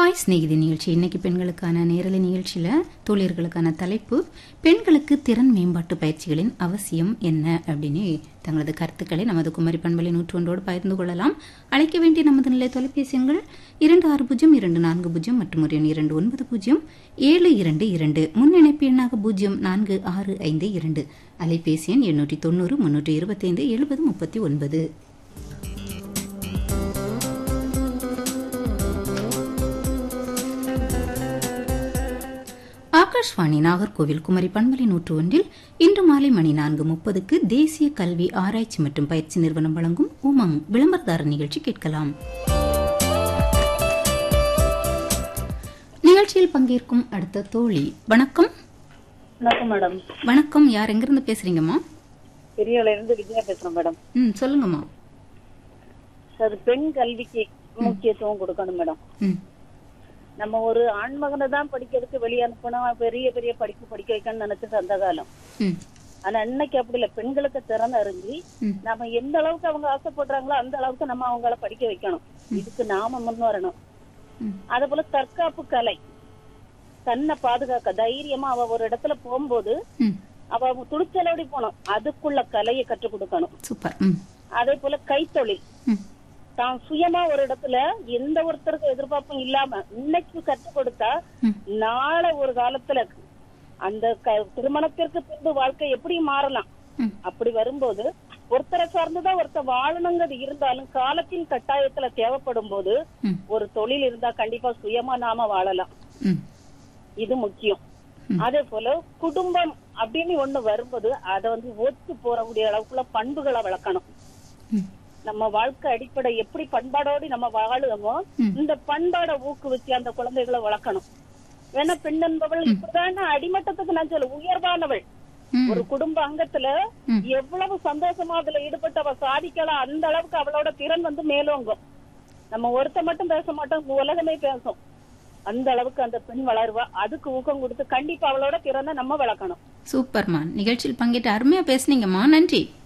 Hi ஸ்நேகிதி நிகழ்ச்சி இன்னைக்கு பெண்களுக்கான நேரலை நிகழ்ச்சியில தோழியர்களுக்கான தலைப்பு பெண்களுக்கு திறன் மேம்பாட்டு பயிற்சிகளின் அவசியம் என்ன அப்படின்னு தங்களது கருத்துக்களை நமது குமரி பண்பலை நூற்றொன்றோடு பகிர்ந்து கொள்ளலாம் அழைக்க வேண்டிய நமது நிலை தொலைபேசி எண்கள் இரண்டு ஆறு பூஜ்ஜியம் இரண்டு நான்கு பூஜ்ஜியம் மற்றும் ஒரு எண் இரண்டு ஒன்பது பூஜ்ஜியம் ஏழு இரண்டு இரண்டு முன் இணைப்பு எண்ணாக பூஜ்ஜியம் நான்கு ஆறு ஐந்து இரண்டு அலைபேசி எண் எண்ணூற்றி தொண்ணூறு முன்னூற்றி இருபத்தைந்து எழுபது முப்பத்தி ஒன்பது ஆகாஷ்வாணி நாகர்கோவில் குமரி பண்பலை நூற்று ஒன்றில் இன்று மாலை மணி நான்கு முப்பதுக்கு தேசிய கல்வி ஆராய்ச்சி மற்றும் பயிற்சி நிறுவனம் வழங்கும் உமங் விளம்பரதார நிகழ்ச்சி கேட்கலாம் நிகழ்ச்சியில் பங்கேற்கும் அடுத்த தோழி வணக்கம் வணக்கம் மேடம் வணக்கம் யார் எங்கிருந்து பேசுறீங்கம்மா பெரியவள இருந்து விஜயா பேசுறேன் மேடம் ம் சொல்லுங்கம்மா அது பெண் கல்விக்கு முக்கியத்துவம் கொடுக்கணும் மேடம் ம் நம்ம ஒரு ஆண்மகனை தான் படிக்கிறதுக்கு வெளியே அனுப்பணும் பெரிய பெரிய படிப்பு படிக்க வைக்கணும்னு நினைச்சது அந்த காலம் ம் ஆனா இன்னைக்கு அப்படி இல்ல பெண்களுக்கு திறன் அறிஞ்சு ம். நம்ம எந்த அளவுக்கு அவங்க ஆசைப்படுறாங்களோ அந்த அளவுக்கு நம்ம அவங்கள படிக்க வைக்கணும் இதுக்கு நாம முன் வரணும் ம். அதே போல தற்காப்பு கலை தன்னை பாதுகாக்க தைரியமா அவ ஒரு இடத்துல போகும்போது ம் அவ துணிச்சலோடி போகணும் அதுக்குள்ள கலையை கற்றுக் கொடுக்கணும் சூப்பர் ம் அதே போல கைத்தொழில் ம் தான் சுயமா ஒரு இடத்துல எந்த ஒருத்தருக்கும் எதிர்பார்ப்பும் இல்லாம இன்னைக்கு கற்றுக் கொடுத்தா ம். நாளை ஒரு காலத்துல அந்த க- திருமணத்திற்கு பின்பு வாழ்க்கை எப்படி மாறலாம் ம். அப்படி வரும்போது ஒருத்தரை சார்ந்துதான் ஒருத்தர் வாழணுங்கிறது இருந்தாலும் காலத்தின் கட்டாயத்துல தேவைப்படும் போது ம். ஒரு தொழில் இருந்தா கண்டிப்பா சுயமா நாம வாழலாம் ம் இது முக்கியம் அதே போல குடும்பம் அப்படின்னு ஒண்ணு வரும்போது அதை வந்து ஒத்து போறக்கூடிய அளவுக்குள்ள பண்புகளை வளர்க்கணும் ம் நம்ம வாழ்க்கை அடிப்படை எப்படி பண்பாடோடு நம்ம வாழுதமோ ம். இந்த பண்பாடை ஊக்குவிச்சு அந்த குழந்தைகளை வளர்க்கணும் வேணா பெண் என்பவள் இப்படிதான் அடிமட்டத்துக்கு நான் சொல்ல உயர்வானவள் ம். ஒரு குடும்ப அங்கத்துல ம். எவ்வளவு சந்தோஷமா அதுல ஈடுபட்டு அவ சாதிக்கலாம் அந்த அளவுக்கு அவளோட திறன் வந்து மேலோங்கும் நம்ம ஒருத்த மட்டும் பேச மாட்டோம் உலகமே பேசும் அந்த அளவுக்கு அந்த பெண் வளருவா அதுக்கு ஊக்கம் கொடுத்து கண்டிப்பா அவளோட திறனை நம்ம வளர்க்கணும் சூப்பர்மா நிகழ்ச்சியில் பங்கேற்று அருமையா பேசுனீங்கம்மா நன்றி